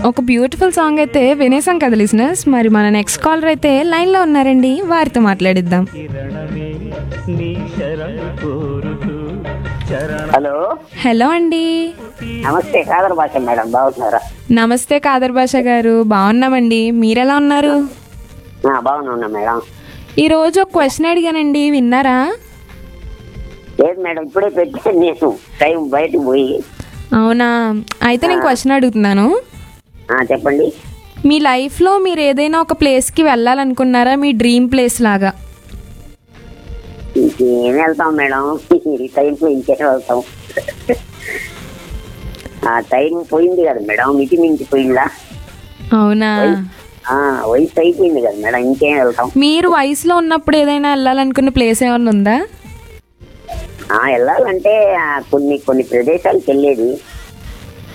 ఒక beautiful song అయితే వినేసాం కదా లిసినర్స్ మరి మన నెక్స్ట్ కాలర్ అయితే లైన్లో ఉన్నారండి వారితో మాట్లాడిద్దాం హలో హలో అండి నమస్తే కాదర్ భాష మేడం బాగున్నారా నమస్తే కాదర్ భాష గారు బాగున్నామండి మీరెలా ఉన్నారు ఆ, బాగున్నా మేడం ఈరోజు ఒక క్వశ్చన్ అడిగానండి విన్నారా లేదు మేడం ఇప్పుడే పెట్టాను నేను టైం బయటకు పోయి అవునా అయితే నేను క్వశ్చన్ అడుగుతున్నాను ఆ, చెప్పండి మీ లైఫ్లో మీరు ఏదైనా ఒక ప్లేస్కి వెళ్ళాలనుకున్నారా మీ డ్రీమ్ ప్లేస్ లాగా ఇంకేం వెళ్తాం మేడం ఈ టైంలో ఇంకేం వెళ్తాం ఆ టైం పోయింది కదా మేడం మిటి మించి పోయిందా అవునా ఆ, వయసు అయిపోయింది కదా మేడం ఇంకేం వెళ్తాం మీరు వయసులో ఉన్నప్పుడు ఏదైనా వెళ్ళాలనుకున్న ప్లేస్ ఏమైనా ఉందా ఆ, వెళ్ళాలంటే ఆ, కొన్ని కొన్ని ప్రదేశాలకు వెళ్ళేది